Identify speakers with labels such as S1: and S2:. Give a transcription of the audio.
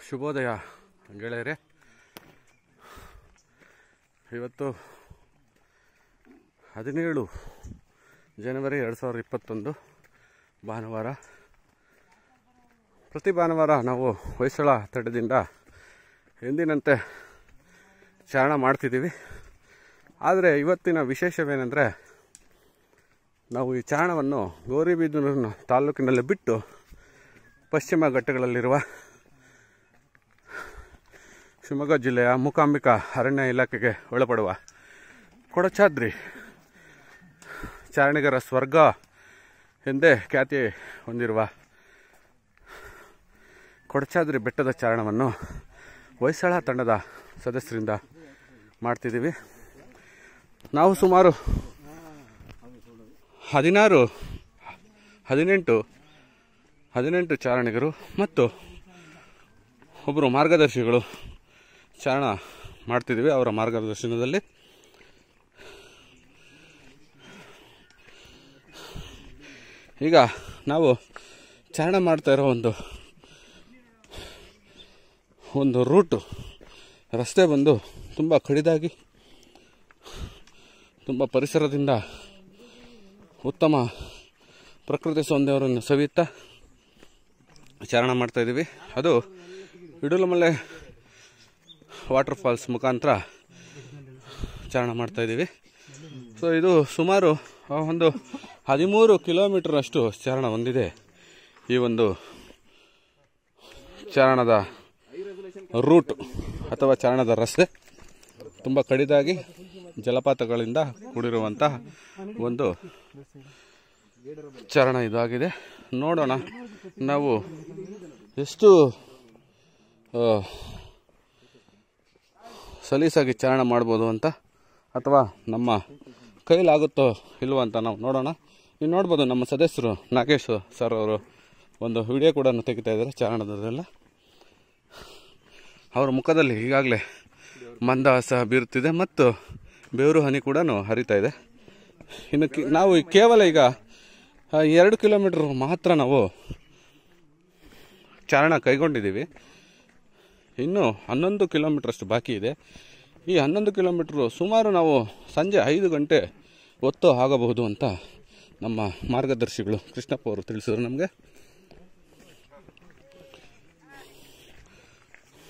S1: ಶುಭೋದಯ ಗೆಳೆಯರೆ ಇವತ್ತು ಹದಿನೇಳು ಜನವರಿ ಎರಡು ಸಾವಿರದ ಇಪ್ಪತ್ತೊಂದು ಭಾನುವಾರ ಪ್ರತಿ ಭಾನುವಾರ ನಾವು ಹೊಯ್ಸಳ ತಟದಿಂದ ಎಂದಿನಂತೆ ಚಾರಣ ಮಾಡ್ತಿದ್ದೀವಿ ಆದರೆ ಇವತ್ತಿನ ವಿಶೇಷವೇನೆಂದರೆ ನಾವು ಈ ಚಾರಣವನ್ನು ಗೌರಿಬಿದನೂರಿನ ತಾಲೂಕಿನಲ್ಲಿ ಬಿಟ್ಟು ಪಶ್ಚಿಮ ಘಟ್ಟಗಳಲ್ಲಿರುವ ಶಿವಮೊಗ್ಗ ಜಿಲ್ಲೆಯ ಮೂಕಾಂಬಿಕಾ ಅರಣ್ಯ ಇಲಾಖೆಗೆ ಒಳಪಡುವ ಕೊಡಚಾದ್ರಿ ಚಾರಣಿಗರ ಸ್ವರ್ಗ ಎಂದೇ ಖ್ಯಾತಿ ಹೊಂದಿರುವ ಕೊಡಚಾದ್ರಿ ಬೆಟ್ಟದ ಚಾರಣವನ್ನು ಹೊಯ್ಸಳ ತಂಡದ ಸದಸ್ಯರಿಂದ ಮಾಡ್ತಿದ್ದೀವಿ ನಾವು ಸುಮಾರು ಹದಿನಾರು ಹದಿನೆಂಟು ಹದಿನೆಂಟು ಚಾರಣಿಗರು ಮತ್ತು ಒಬ್ಬರು ಮಾರ್ಗದರ್ಶಿಗಳು ಚಾರಣ ಮಾಡ್ತಿದ್ದೀವಿ ಅವರ ಮಾರ್ಗದರ್ಶನದಲ್ಲಿ ಈಗ ನಾವು ಚಾರಣ ಮಾಡ್ತಾ ಇರೋ ಒಂದು ಒಂದು ರೂಟು ರಸ್ತೆ ಬಂದು ತುಂಬ ಕಡಿದಾಗಿ ತುಂಬ ಪರಿಸರದಿಂದ ಉತ್ತಮ ಪ್ರಕೃತಿ ಸೌಂದರ್ಯವನ್ನು ಸವಿಯುತ್ತಾ ಚಾರಣ ಮಾಡ್ತಾ ಇದ್ದೀವಿ ಅದು ಇಡುಲಮಲೆ ವಾಟರ್ ಫಾಲ್ಸ್ ಮುಖಾಂತರ ಚಾರಣ ಮಾಡ್ತಾ ಇದ್ದೀವಿ ಸೊ ಇದು ಸುಮಾರು ಆ, ಒಂದು ಹದಿಮೂರು ಕಿಲೋಮೀಟರ್ ಅಷ್ಟು ಚಾರಣ ಹೊಂದಿದೆ ಈ ಒಂದು ಚಾರಣದ ರೂಟ್ ಅಥವಾ ಚಾರಣದ ರಸ್ತೆ ತುಂಬ ಕಡಿದಾಗಿ ಜಲಪಾತಗಳಿಂದ ಕೂಡಿರುವಂತಹ ಒಂದು ಚಾರಣ ಇದಾಗಿದೆ ನೋಡೋಣ ನಾವು ಎಷ್ಟು ಆ, ಸಲೀಸಾಗಿ ಚಾರಣ ಮಾಡ್ಬೋದು ಅಂತ ಅಥವಾ ನಮ್ಮ ಕೈಲಾಗುತ್ತೋ ಇಲ್ವೋ ಅಂತ ನಾವು ನೋಡೋಣ ನೀವು ನೋಡ್ಬೋದು ನಮ್ಮ ಸದಸ್ಯರು ನಾಗೇಶ್ ಸರ್ ಅವರು ಒಂದು ವಿಡಿಯೋ ಕೂಡ ತೆಗಿತಾ ಇದ್ದಾರೆ ಚಾರಣದಲ್ಲ ಅವರ ಮುಖದಲ್ಲಿ ಈಗಾಗಲೇ ಮಂದಹಾಸ ಬೀರುತ್ತಿದೆ ಮತ್ತು ಬೆವರು ಹನಿ ಕೂಡ ಹರಿತಾ ಇದೆ ಇನ್ನು ಕಿ- ನಾವು ಕೇವಲ ಈಗ ಆ, ಎರಡು ಕಿಲೋಮೀಟರ್ ಮಾತ್ರ ನಾವು ಚಾರಣ ಕೈಗೊಂಡಿದ್ದೀವಿ ಇನ್ನು ಹನ್ನೊಂದು ಕಿಲೋಮೀಟ್ರಷ್ಟು ಬಾಕಿ ಇದೆ ಈ ಹನ್ನೊಂದು ಕಿಲೋಮೀಟ್ರು ಸುಮಾರು ನಾವು ಸಂಜೆ ಐದು ಗಂಟೆ ಹೊತ್ತು ಆಗಬಹುದು ಅಂತ ನಮ್ಮ ಮಾರ್ಗದರ್ಶಿಗಳು ಕೃಷ್ಣಪ್ಪ ಅವರು ತಿಳಿಸಿದ್ರು ನಮಗೆ